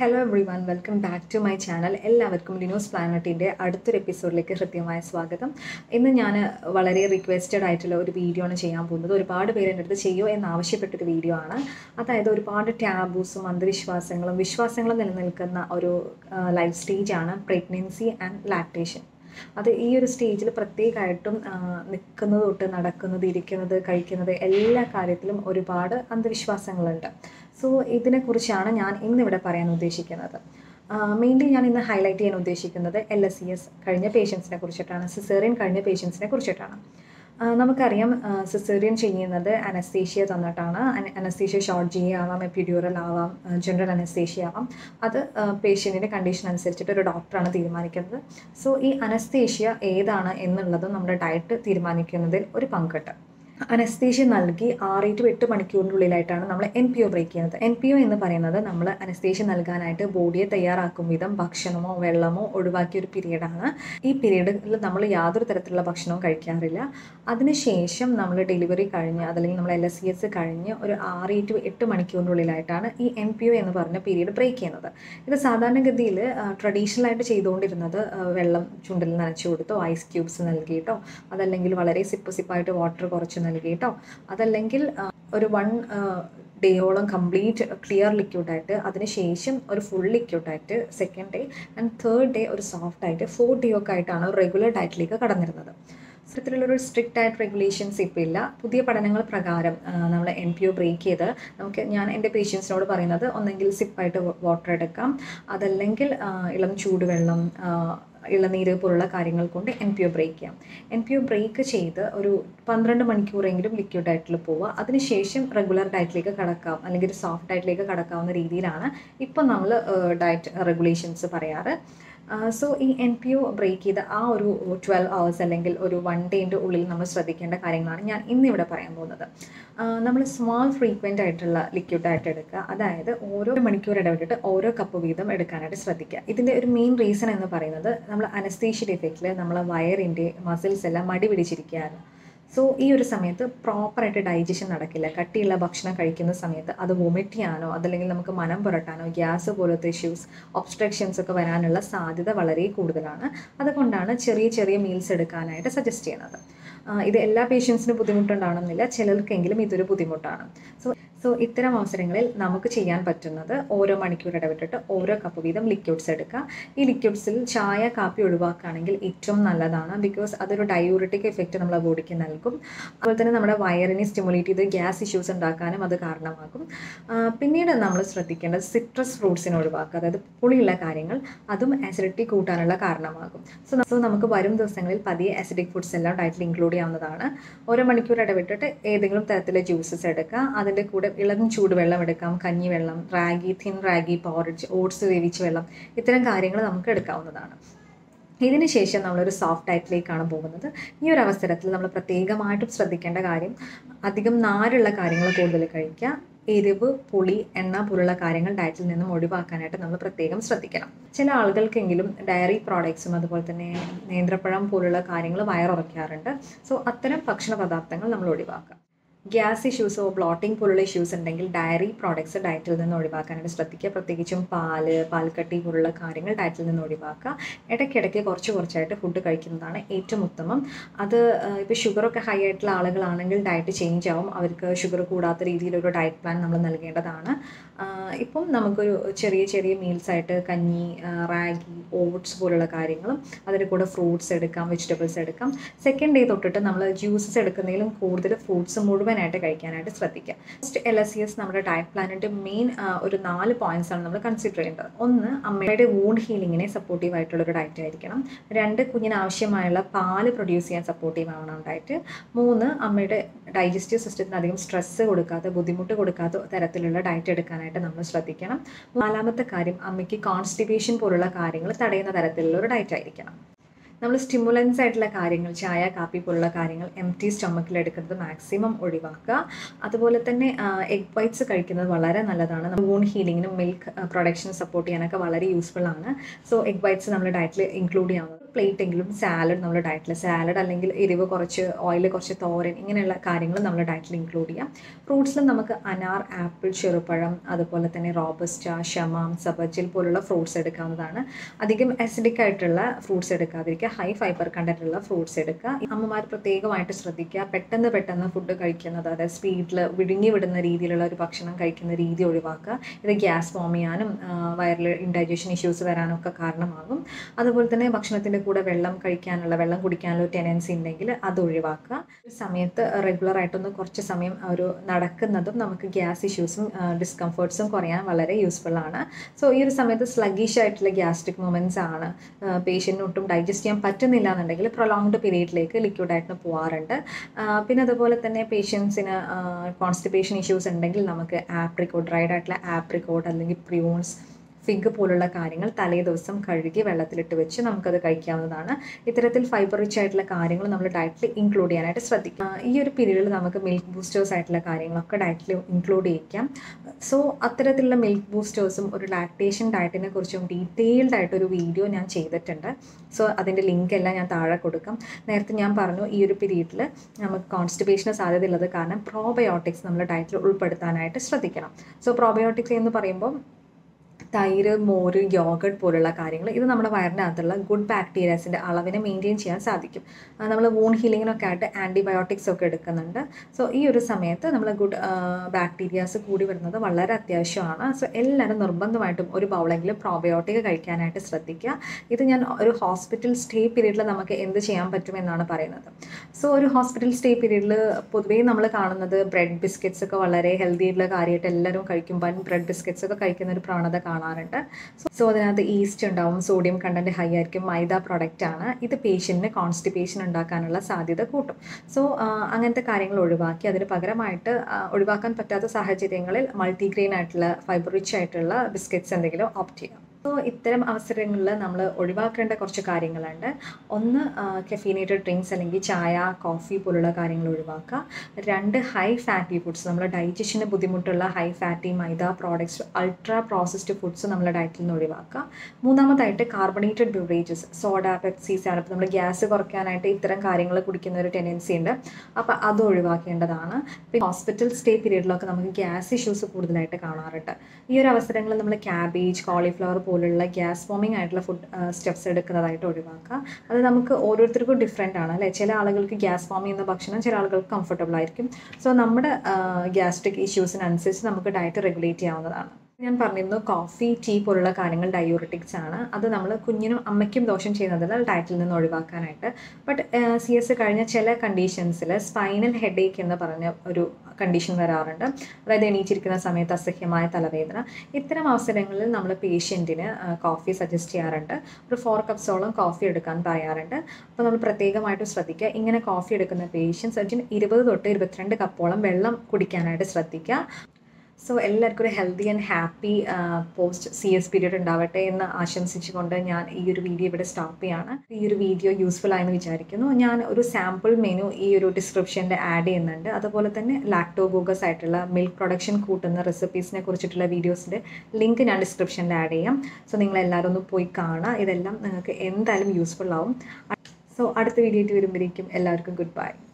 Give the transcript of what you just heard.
hello everyone welcome back to my channel എല്ലാവർക്കും Linos പ്ലാനറ്റിൻ്റെ അടുത്തൊരു എപ്പിസോഡിലേക്ക് ഹൃദ്യമായ സ്വാഗതം ഇന്ന് ഞാൻ വളരെ റിക്വസ്റ്റഡ് ആയിട്ടുള്ള ഒരു വീഡിയോ ആണ് ചെയ്യാൻ പോകുന്നത് ഒരുപാട് പേര് എൻ്റെ അടുത്ത് ചെയ്യോ എന്ന് ആവശ്യപ്പെട്ടൊരു വീഡിയോ ആണ് അതായത് ഒരുപാട് ടാബൂസും അന്ധവിശ്വാസങ്ങളും വിശ്വാസങ്ങളും നിലനിൽക്കുന്ന ഒരു ലൈഫ് സ്റ്റേജാണ് പ്രഗ്നൻസി ആൻഡ് ലാക്ടേഷൻ അത് ഈ ഒരു സ്റ്റേജിൽ പ്രത്യേകമായിട്ടും നിൽക്കുന്നത് തൊട്ട് നടക്കുന്നത് ഇരിക്കുന്നത് കഴിക്കുന്നത് എല്ലാ കാര്യത്തിലും ഒരുപാട് അന്ധവിശ്വാസങ്ങളുണ്ട് സോ ഇതിനെക്കുറിച്ചാണ് ഞാൻ ഇന്നിവിടെ പറയാൻ ഉദ്ദേശിക്കുന്നത് മെയിൻലി ഞാൻ ഇന്ന് ഹൈലൈറ്റ് ചെയ്യാൻ ഉദ്ദേശിക്കുന്നത് എൽ എസ് സി എസ് കഴിഞ്ഞ പേഷ്യൻസിനെ കുറിച്ചിട്ടാണ് സിസേറിയൻ കഴിഞ്ഞ പേഷ്യൻസിനെ കുറിച്ചിട്ടാണ് നമുക്കറിയാം സിസേറിയൻ ചെയ്യുന്നത് അനസ്തേഷ്യ തന്നിട്ടാണ് അനസ്തേഷ്യ ഷോർട്ട് ജി ആവാം എപ്പിഡ്യൂറൽ ആവാം ജനറൽ അനസ്തേഷ്യ ആവാം അത് പേഷ്യൻറ്റിൻ്റെ കണ്ടീഷൻ അനുസരിച്ചിട്ട് ഒരു ഡോക്ടറാണ് തീരുമാനിക്കുന്നത് സോ ഈ അനസ്തേഷ്യ ഏതാണ് എന്നുള്ളതും നമ്മുടെ ഡയറ്റ് തീരുമാനിക്കുന്നതിൽ ഒരു പങ്കിട്ട് അനസ്തേഷ്യ നൽകി ആറ് ടു എട്ട് മണിക്കൂറിനുള്ളിലായിട്ടാണ് നമ്മൾ എൻ പി ഒ ബ്രേക്ക് ചെയ്യുന്നത് എൻ പി ഒ എന്ന് പറയുന്നത് നമ്മൾ അനസ്തേഷ്യ നൽകാനായിട്ട് ബോഡിയെ തയ്യാറാക്കും വിധം ഭക്ഷണമോ വെള്ളമോ ഒഴിവാക്കിയ ഒരു പീരീഡാണ് ഈ പീരീഡിൽ നമ്മൾ യാതൊരു തരത്തിലുള്ള ഭക്ഷണവും കഴിക്കാറില്ല അതിനുശേഷം നമ്മൾ ഡെലിവറി കഴിഞ്ഞ് അതല്ലെങ്കിൽ നമ്മൾ എൽ എസ് സി എസ് കഴിഞ്ഞ് ഒരു ആറ് ടു എട്ട് മണിക്കൂറിനുള്ളിലായിട്ടാണ് ഈ എൻ പി ഒ എന്ന് പറഞ്ഞ പീരീഡ് ബ്രേക്ക് ചെയ്യുന്നത് ഇത് സാധാരണഗതിയിൽ ട്രഡീഷണൽ ആയിട്ട് ചെയ്തുകൊണ്ടിരുന്നത് വെള്ളം ചുണ്ടിൽ നനച്ചു കൊടുത്തോ ഐസ് ക്യൂബ്സ് നൽകിയിട്ടോ അതല്ലെങ്കിൽ വളരെ സിപ്പ് സിപ്പായിട്ട് വാട്ടർ കുറച്ച് നൽകിയിട്ടോ അതല്ലെങ്കിൽ ഒരു വൺ ഡേയോളം കംപ്ലീറ്റ് ക്ലിയർ ലിക്വിഡായിട്ട് അതിനുശേഷം ഒരു ഫുൾ ലിക്വിഡായിട്ട് second day and third day ഒരു സോഫ്റ്റ് ആയിട്ട് ഫോർത്ത് ഡേ ഒക്കെ ആയിട്ടാണ് റെഗുലർ ഡയറ്റിലേക്ക് കടന്നിരുന്നത് ഇത്തരത്തിലുള്ളൊരു സ്ട്രിക്റ്റ് ആയിട്ട് റെഗുലേഷൻസ് ഇപ്പോൾ ഇല്ല പുതിയ പഠനങ്ങൾ പ്രകാരം നമ്മൾ എൻ പി ഒ ബ്രേക്ക് ചെയ്ത് നമുക്ക് ഞാൻ എൻ്റെ പേഷ്യൻസിനോട് പറയുന്നത് ഒന്നെങ്കിൽ സിപ്പായിട്ട് വാട്ടർ എടുക്കാം അതല്ലെങ്കിൽ ഇളം ചൂടുവെള്ളം ഇളനീര് പോലുള്ള കാര്യങ്ങൾ കൊണ്ട് എൻ പി ഒ ബ്രേക്ക് ചെയ്യാം എൻ പി ഒ ബ്രേക്ക് ചെയ്ത് ഒരു പന്ത്രണ്ട് മണിക്കൂറെങ്കിലും ലിക്വിഡ് ഡയറ്റിൽ പോവുക അതിനുശേഷം റെഗുലർ ഡയറ്റിലേക്ക് കടക്കാം അല്ലെങ്കിൽ ഒരു സോഫ്റ്റ് ഡയറ്റിലേക്ക് കടക്കാവുന്ന രീതിയിലാണ് ഇപ്പം നമ്മൾ ഡയറ്റ് റെഗുലേഷൻസ് പറയാറ് സോ ഈ എൻ പി ഒ ബ്രേക്ക് ചെയ്ത ആ ഒരു ട്വൽവ് അവേഴ്സ് അല്ലെങ്കിൽ ഒരു വൺ ഡേൻ്റെ ഉള്ളിൽ നമ്മൾ ശ്രദ്ധിക്കേണ്ട കാര്യങ്ങളാണ് ഞാൻ ഇന്നിവിടെ പറയാൻ പോകുന്നത് നമ്മൾ സ്മോൾ ഫ്രീക്വൻ്റ് ആയിട്ടുള്ള ലിക്വിഡ് ആയിട്ട് എടുക്കുക അതായത് ഓരോ മണിക്കൂർ ഇടവിട്ടിട്ട് ഓരോ കപ്പ് വീതം എടുക്കാനായിട്ട് ശ്രദ്ധിക്കുക ഇതിൻ്റെ ഒരു മെയിൻ റീസൺ എന്ന് പറയുന്നത് നമ്മൾ അനസ്തേഷ്യയുടെ ഇഫക്റ്റിൽ നമ്മളെ വയറിൻ്റെ മസിൽസ് എല്ലാം മടി പിടിച്ചിരിക്കുകയാണ് സോ ഈ ഒരു സമയത്ത് പ്രോപ്പറായിട്ട് ഡൈജഷൻ നടക്കില്ല കട്ടിയുള്ള ഭക്ഷണം കഴിക്കുന്ന സമയത്ത് അത് വൊമിറ്റ് ചെയ്യാനോ അതല്ലെങ്കിൽ നമുക്ക് മനം പുരട്ടാനോ ഗ്യാസ് പോലത്തെ ഇഷ്യൂസ് ഒബ്സ്ട്രക്ഷൻസ് ഒക്കെ വരാനുള്ള സാധ്യത വളരെ കൂടുതലാണ് അതുകൊണ്ടാണ് ചെറിയ ചെറിയ മീൽസ് എടുക്കാനായിട്ട് സജസ്റ്റ് ചെയ്യുന്നത് ഇത് എല്ലാ പേഷ്യൻസിനും ബുദ്ധിമുട്ടുണ്ടാവണമെന്നില്ല ചിലർക്കെങ്കിലും ഇതൊരു ബുദ്ധിമുട്ടാണ് സോ സോ ഇത്തരം അവസരങ്ങളിൽ നമുക്ക് ചെയ്യാൻ പറ്റുന്നത് ഓരോ മണിക്കൂർ ഇടവിട്ടിട്ട് ഓരോ കപ്പ് വീതം ലിക്വിഡ്സ് എടുക്കുക ഈ ലിക്വിഡ്സിൽ ചായ കാപ്പി ഒഴിവാക്കുകയാണെങ്കിൽ ഏറ്റവും നല്ലതാണ് ബിക്കോസ് അതൊരു ഡയൂറിറ്റിക് എഫക്റ്റ് നമ്മളെ ബോഡിക്ക് നൽകും അതുപോലെ തന്നെ നമ്മുടെ വയറിനെ സ്റ്റിമുലേറ്റ് ചെയ്ത് ഗ്യാസ് ഇഷ്യൂസ് ഉണ്ടാക്കാനും അത് കാരണമാകും പിന്നീട് നമ്മൾ ശ്രദ്ധിക്കേണ്ടത് സിട്രസ് ഫ്രൂട്ട്സിനെ ഒഴിവാക്കുക അതായത് പുളിയുള്ള കാര്യങ്ങൾ അതും ആസിഡിറ്റി കൂട്ടാനുള്ള കാരണമാകും സോ സോ നമുക്ക് വരും ദിവസങ്ങളിൽ പതിയെ ആസിഡിക് ഫുഡ്സ് എല്ലാം ഡയറ്റിൽ ഇൻക്ലൂഡ് ചെയ്യാവുന്നതാണ് ഓരോ മണിക്കൂർ ഇടവിട്ടിട്ട് ഏതെങ്കിലും തരത്തിലെ ജ്യൂസസ് എടുക്കുക അതിൻ്റെ കൂടെ ഇളം ചൂടുവെള്ളം എടുക്കാം കഞ്ഞിവെള്ളം ragi thin ragi porridge oats വേവിച്ച വെള്ളം ഇത്തരം കാര്യങ്ങൾ നമുക്ക് എടുക്കാവുന്നതാണ് ഇതിന് ശേഷം നമ്മളൊരു സോഫ്റ്റ് ഡയറ്റിലേക്കാണ് പോകുന്നത് ഈ ഒരു അവസരത്തിൽ നമ്മൾ പ്രത്യേകമായിട്ടും ശ്രദ്ധിക്കേണ്ട കാര്യം അധികം നാരുള്ള കാര്യങ്ങൾ കൂടുതൽ കഴിക്കുക എരിവ് പുളി എണ്ണ പോലുള്ള കാര്യങ്ങൾ ഡയറ്റിൽ നിന്നും ഒഴിവാക്കാനായിട്ട് നമ്മൾ പ്രത്യേകം ശ്രദ്ധിക്കണം ചില ആളുകൾക്കെങ്കിലും ഡയറി പ്രോഡക്ട്സും അതുപോലെ തന്നെ നേന്ത്രപ്പഴം പോലുള്ള കാര്യങ്ങൾ വയറുറയ്ക്കാറുണ്ട് സോ അത്തരം ഭക്ഷണ പദാർത്ഥങ്ങൾ നമ്മൾ ഒഴിവാക്കുക ഗ്യാസ് ഇഷ്യൂസോ ബ്ലോട്ടിംഗ് പോലുള്ള ഇഷ്യൂസ് ഉണ്ടെങ്കിൽ ഡയറി പ്രോഡക്ട്സ് ഡയറ്റിൽ നിന്ന് ഒഴിവാക്കാനായിട്ട് ശ്രദ്ധിക്കുക പ്രത്യേകിച്ചും പാല് പാൽക്കട്ടി പോലുള്ള കാര്യങ്ങൾ ഡയറ്റിൽ നിന്ന് ഒഴിവാക്കുക ഇടയ്ക്കിടയ്ക്ക് കുറച്ച് കുറച്ചായിട്ട് ഫുഡ് കഴിക്കുന്നതാണ് ഏറ്റവും ഉത്തമം അത് ഇപ്പോൾ ഷുഗറൊക്കെ ഹൈ ആയിട്ടുള്ള ആളുകളാണെങ്കിൽ ഡയറ്റ് ചേഞ്ച് ആവും അവർക്ക് ഷുഗർ കൂടാത്ത രീതിയിലൊരു ഡയറ്റ് പ്ലാൻ നമ്മൾ നൽകേണ്ടതാണ് ഇപ്പം നമുക്കൊരു ചെറിയ ചെറിയ മീൽസ് ആയിട്ട് കഞ്ഞി റാഗി ഓട്സ് പോലുള്ള കാര്യങ്ങളും അതിൻ്റെ കൂടെ ഫ്രൂട്ട്സ് എടുക്കാം വെജിറ്റബിൾസ് എടുക്കാം സെക്കൻഡ് ഡേ തൊട്ടിട്ട് നമ്മൾ ജ്യൂസസ് എടുക്കുന്നതിലും കൂടുതൽ ഫ്രൂട്ട്സ് മുഴുവനായിട്ട് കഴിക്കാനായിട്ട് ശ്രദ്ധിക്കുക first L S C S നമ്മുടെ ഡയറ്റ് പ്ലാനിൻ്റെ മെയിൻ ഒരു നാല് പോയിന്റ്സ് ആണ് നമ്മൾ കൺസിഡർ ചെയ്യേണ്ടത് ഒന്ന് അമ്മയുടെ വൂണ്ട് ഹീലിങ്ങിനെ സപ്പോർട്ടീവ് ആയിട്ടുള്ള ഒരു ഡയറ്റ് ആയിരിക്കണം രണ്ട് കുഞ്ഞിന് ആവശ്യമായുള്ള പാല് പ്രൊഡ്യൂസ് ചെയ്യാൻ സപ്പോർട്ടീവ് ആവണം ഡയറ്റ് മൂന്ന് അമ്മയുടെ ഡൈജസ്റ്റീവ് സിസ്റ്റത്തിന് അധികം സ്ട്രെസ്സ് കൊടുക്കാത്ത ബുദ്ധിമുട്ട് കൊടുക്കാത്ത തരത്തിലുള്ള ഡയറ്റ് എടുക്കാനായിട്ട് നമ്മൾ ശ്രദ്ധിക്കണം നാലാമത്തെ കാര്യം അമ്മയ്ക്ക് കോൺസ്റ്റിപ്പേഷൻ പോലുള്ള കാര്യങ്ങൾ തടയുന്ന തരത്തിലുള്ള ഒരു ഡയറ്റ് ആയിരിക്കണം നമ്മൾ സ്റ്റിമുലൻസ് ആയിട്ടുള്ള കാര്യങ്ങൾ ചായ കാപ്പി പോലുള്ള കാര്യങ്ങൾ എം ടി സ്റ്റൊമക്കിൽ എടുക്കുന്നത് മാക്സിമം ഒഴിവാക്കുക അതുപോലെ തന്നെ എഗ് വൈറ്റ്സ് കഴിക്കുന്നത് വളരെ നല്ലതാണ് വൂൺ ഹീലിങ്ങിനും മിൽക്ക് പ്രൊഡക്ഷൻ സപ്പോർട്ട് ചെയ്യാനൊക്കെ വളരെ യൂസ്ഫുൾ ആണ് സോ എഗ് വൈറ്റ്സ് നമ്മൾ ഡയറ്റിൽ ഇൻക്ലൂഡ് ചെയ്യാവുന്നത് പ്ലേറ്റ് എങ്കിലും സാലഡ് നമ്മുടെ ഡയറ്റിൽ സാലഡ് അല്ലെങ്കിൽ എരിവ് കുറച്ച് ഓയിൽ കുറച്ച് തോരൻ ഇങ്ങനെയുള്ള കാര്യങ്ങൾ നമ്മുടെ ഡയറ്റിൽ ഇൻക്ലൂഡ് ചെയ്യാം ഫ്രൂട്ട്സിൽ നമുക്ക് അനാർ ആപ്പിൾ ചെറുപഴം അതുപോലെ തന്നെ റോബസ്റ്റ ഷമാം സബജിൽ പോലുള്ള ഫ്രൂട്ട്സ് എടുക്കാവുന്നതാണ് അധികം അസിഡിക് ആയിട്ടുള്ള ഫ്രൂട്ട്സ് എടുക്കാതിരിക്കുക ഹൈ ഫൈബർ കണ്ടന്റ് ഉള്ള ഫ്രൂട്ട്സ് എടുക്കുക അമ്മമാർ പ്രത്യേകമായിട്ട് ശ്രദ്ധിക്കുക പെട്ടെന്ന് പെട്ടെന്ന് ഫുഡ് കഴിക്കുന്നത് അതായത് സ്പീഡിൽ വിഴുങ്ങി വിടുന്ന രീതിയിലുള്ള ഒരു ഭക്ഷണം കഴിക്കുന്ന രീതി ഒഴിവാക്കുക ഇത് ഗ്യാസ് ഫോം ചെയ്യാനും വയറിൽ ഇൻഡൈജഷൻ ഇഷ്യൂസ് വരാനും ഒക്കെ കാരണമാകും അതുപോലെ തന്നെ ഭക്ഷണത്തിൻ്റെ കൂടെ വെള്ളം കഴിക്കാനുള്ള വെള്ളം കുടിക്കാനുള്ള ഒരു ടെൻഡൻസി ഉണ്ടെങ്കിൽ അത് ഒഴിവാക്കുക ഒരു സമയത്ത് റെഗുലർ ആയിട്ടൊന്ന് കുറച്ച് സമയം ഒരു നടക്കുന്നതും നമുക്ക് ഗ്യാസ് ഇഷ്യൂസും ഡിസ്കംഫേർട്സും കുറയാൻ വളരെ യൂസ്ഫുൾ ആണ് സോ ഈ ഒരു സമയത്ത് സ്ലഗിഷ് ആയിട്ടുള്ള ഗ്യാസ്ട്രിക് മൂമെൻറ്റ്സ് ആണ് പേഷ്യൻറ്റിന് ഒട്ടും ഡൈജസ്റ്റ് ചെയ്യാൻ പറ്റുന്നില്ല എന്നുണ്ടെങ്കിൽ പ്രൊലോങ്ഡ് പീരീഡിലേക്ക് ലിക്വിഡായിട്ട് പോകാറുണ്ട് പിന്നെ അതുപോലെ തന്നെ പേഷ്യൻസിന് കോൺസ്റ്റിപ്പേഷൻ ഇഷ്യൂസ് ഉണ്ടെങ്കിൽ നമുക്ക് ആപ്രിക്കോട്ട് ഡ്രൈഡ് ആയിട്ടുള്ള ആപ്രിക്കോട്ട് അല്ലെങ്കിൽ പ്രിയൂൺസ് ഫിഗ് പോലുള്ള കാര്യങ്ങൾ തലേ ദിവസം കഴുകി വെള്ളത്തിലിട്ട് വെച്ച് നമുക്കത് കഴിക്കാവുന്നതാണ് ഇത്തരത്തിൽ ഫൈബർ റിച്ച് ആയിട്ടുള്ള കാര്യങ്ങൾ നമ്മൾ ഡയറ്റിൽ ഇൻക്ലൂഡ് ചെയ്യാനായിട്ട് ശ്രദ്ധിക്കുക ഈ ഒരു പീരീഡിൽ നമുക്ക് മിൽക്ക് ബൂസ്റ്റേഴ്സ് ആയിട്ടുള്ള കാര്യങ്ങളൊക്കെ ഡയറ്റിൽ ഇൻക്ലൂഡ് ചെയ്യിക്കാം സോ അത്തരത്തിലുള്ള മിൽക്ക് ബൂസ്റ്റേഴ്സും ഒരു ലാക്ടേഷൻ ഡയറ്റിനെ കുറിച്ചും ഡീറ്റെയിൽഡ് ആയിട്ടൊരു വീഡിയോ ഞാൻ ചെയ്തിട്ടുണ്ട് സോ അതിൻ്റെ ലിങ്ക് എല്ലാം ഞാൻ താഴെ കൊടുക്കാം നേരത്തെ ഞാൻ പറഞ്ഞു ഈ ഒരു പീരീഡിൽ നമുക്ക് കോൺസ്റ്റിപ്പേഷന് സാധ്യതയുള്ളത് കാരണം പ്രോബയോട്ടിക്സ് നമ്മൾ ഡയറ്റിൽ ഉൾപ്പെടുത്താനായിട്ട് ശ്രദ്ധിക്കണം സോ പ്രോബയോട്ടിക്സ് എന്ന് പറയുമ്പോൾ തൈര് മോര് യോഗട്ട് പോലുള്ള കാര്യങ്ങൾ ഇത് നമ്മുടെ വയറിനകത്തുള്ള ഗുഡ് ബാക്ടീരിയാസിൻ്റെ അളവിനെ മെയിൻറ്റെയിൻ ചെയ്യാൻ സാധിക്കും നമ്മൾ വൂൺ ഹീലിങ്ങിനൊക്കെ ആയിട്ട് ആൻറ്റിബയോട്ടിക്സ് ഒക്കെ എടുക്കുന്നുണ്ട് സോ ഈ ഒരു സമയത്ത് നമ്മൾ ഗുഡ് ബാക്ടീരിയാസ് കൂടി വരുന്നത് വളരെ അത്യാവശ്യമാണ് സോ എല്ലാവരും നിർബന്ധമായിട്ടും ഒരു ബൗളെങ്കിലും പ്രോബയോട്ടിക് കഴിക്കാനായിട്ട് ശ്രദ്ധിക്കുക ഇത് ഞാൻ ഒരു ഹോസ്പിറ്റൽ സ്റ്റേ പീരീഡിൽ നമുക്ക് എന്ത് ചെയ്യാൻ പറ്റുമെന്നാണ് പറയുന്നത് സോ ഒരു ഹോസ്പിറ്റൽ സ്റ്റേ പീരീഡിൽ പൊതുവേ നമ്മൾ കാണുന്നത് ബ്രെഡ് ബിസ്ക്കറ്റ്സ് ഒക്കെ വളരെ ഹെൽത്തി ആയിട്ടുള്ള കാര്യമായിട്ട് എല്ലാവരും കഴിക്കും വൻ ബ്രെഡ് ബിസ്ക്കറ്റ്സ് ഒക്കെ കഴിക്കുന്ന ഒരു പ്രവണത കാണാറുണ്ട് സോ അതിനകത്ത് ഈസ്റ്റ് ഉണ്ടാവും സോഡിയം കണ്ടന്റ് ഹൈ ആയിരിക്കും മൈദ പ്രൊഡക്റ്റ് ആണ് ഇത് പേഷ്യൻറ്റിന് കോൺസ്റ്റിപ്പേഷൻ ഉണ്ടാക്കാനുള്ള സാധ്യത കൂട്ടും സോ അങ്ങനത്തെ കാര്യങ്ങൾ ഒഴിവാക്കി അതിന് പകരമായിട്ട് ഒഴിവാക്കാൻ പറ്റാത്ത സാഹചര്യങ്ങളിൽ മൾട്ടിഗ്രെയിൻ ആയിട്ടുള്ള ഫൈബർ റിച്ച് ആയിട്ടുള്ള ബിസ്ക്കറ്റ്സ് എന്തെങ്കിലും ഓപ്റ്റ് ചെയ്യാം സോ ഇത്തരം അവസരങ്ങളിൽ നമ്മൾ ഒഴിവാക്കേണ്ട കുറച്ച് കാര്യങ്ങളുണ്ട് ഒന്ന് കെഫീനേറ്റഡ് ഡ്രിങ്ക്സ് അല്ലെങ്കിൽ ചായ കോഫി പോലുള്ള കാര്യങ്ങൾ ഒഴിവാക്കുക രണ്ട് ഹൈ ഫാറ്റി ഫുഡ്സ് നമ്മുടെ ഡൈജഷന് ബുദ്ധിമുട്ടുള്ള high fatty maida products ultra processed foods നമ്മുടെ ഡയറ്റിൽ നിന്ന് ഒഴിവാക്കുക മൂന്നാമതായിട്ട് കാർബണേറ്റഡ് ബിവറേജസ് സോഡ പെപ്സി സാലപ്പ് നമ്മൾ ഗ്യാസ് കുറയ്ക്കാനായിട്ട് ഇത്തരം കാര്യങ്ങൾ കുടിക്കുന്ന ഒരു ടെൻഡൻസി ഉണ്ട് അപ്പോൾ അത് ഒഴിവാക്കേണ്ടതാണ് പിന്നെ ഹോസ്പിറ്റൽ സ്റ്റേ പീരീഡിലൊക്കെ നമുക്ക് ഗ്യാസ് ഇഷ്യൂസ് കൂടുതലായിട്ട് കാണാറുണ്ട് ഈ ഒരു അവസരങ്ങളിൽ നമ്മൾ ക്യാബേജ് കോളിഫ്ലവർ പോലുള്ള ഗ്യാസ് ഫോമിംഗ് ആയിട്ടുള്ള ഫുഡ് സ്റ്റെപ്സ് എടുക്കുന്നതായിട്ട് ഒഴിവാക്കുക അത് നമുക്ക് ഓരോരുത്തർക്കും ഡിഫറെൻ്റ് ആണ് അല്ലേ ചില ആളുകൾക്ക് ഗ്യാസ് ഫോം ചെയ്യുന്ന ഭക്ഷണം ചില ആളുകൾക്ക് കംഫർട്ടബിൾ ആയിരിക്കും സോ നമ്മുടെ ഗ്യാസ്ട്രിക് ഇഷ്യൂസിനനുസരിച്ച് നമുക്ക് ഡയറ്റ് റെഗുലേറ്റ് ചെയ്യാവുന്നതാണ് ഞാൻ പറഞ്ഞിരുന്നു കോഫി ടീ പോലുള്ള കാര്യങ്ങൾ ഡയോറിറ്റിക്സ് ആണ് അത് നമ്മൾ കുഞ്ഞിനും അമ്മയ്ക്കും ദോഷം ചെയ്യുന്നതിനാൽ ഡയറ്റിൽ നിന്ന് ഒഴിവാക്കാനായിട്ട് ബട്ട് സി എസ് കഴിഞ്ഞ ചില കണ്ടീഷൻസിൽ സ്പൈനൽ ഹെഡേക്ക് എന്ന് പറഞ്ഞ ഒരു കണ്ടീഷൻ വരാറുണ്ട് അതായത് എണീച്ചിരിക്കുന്ന സമയത്ത് അസഹ്യമായ തലവേദന ഇത്തരം അവസരങ്ങളിൽ നമ്മൾ പേഷ്യൻറ്റിന് കോഫി സജസ്റ്റ് ചെയ്യാറുണ്ട് ഒരു ഫോർ കപ്സോളം കോഫി എടുക്കാൻ പറയാറുണ്ട് അപ്പോൾ നമ്മൾ പ്രത്യേകമായിട്ട് ശ്രദ്ധിക്കുക ഇങ്ങനെ കോഫി എടുക്കുന്ന പേഷ്യൻസ് ഇരുപത് തൊട്ട് ഇരുപത്തിരണ്ട് കപ്പോളം വെള്ളം കുടിക്കാനായിട്ട് ശ്രദ്ധിക്കുക സോ എല്ലാവർക്കും ഒരു healthy and happy post C S period ഉണ്ടാവട്ടെ എന്ന് ആശംസിച്ചുകൊണ്ട് ഞാൻ ഈ ഒരു വീഡിയോ ഇവിടെ സ്റ്റോപ്പ് ചെയ്യാണ് ഈ ഒരു വീഡിയോ യൂസ്ഫുൾ ആയെന്ന് വിചാരിക്കുന്നു ഞാൻ ഒരു സാമ്പിൾ മെനു ഈ ഒരു ഡിസ്ക്രിപ്ഷനിൽ ആഡ് ചെയ്യുന്നുണ്ട് അതുപോലെ തന്നെ ലാക്ടോഗോഗസ് ആയിട്ടുള്ള മിൽക്ക് പ്രൊഡക്ഷൻ കൂട്ടുന്ന റെസിപ്പീസിനെ കുറിച്ചിട്ടുള്ള വീഡിയോസിൻ്റെ ലിങ്ക് ഞാൻ ഡിസ്ക്രിപ്ഷനിൽ ആഡ് ചെയ്യാം സോ നിങ്ങൾ എല്ലാവരും ഒന്ന് പോയി കാണുക ഇതെല്ലാം നിങ്ങൾക്ക് എന്തായാലും യൂസ്ഫുൾ ആവും സോ അടുത്ത വീഡിയോ ആയിട്ട് വരുമ്പോഴേക്കും എല്ലാവർക്കും ഗുഡ് ബൈ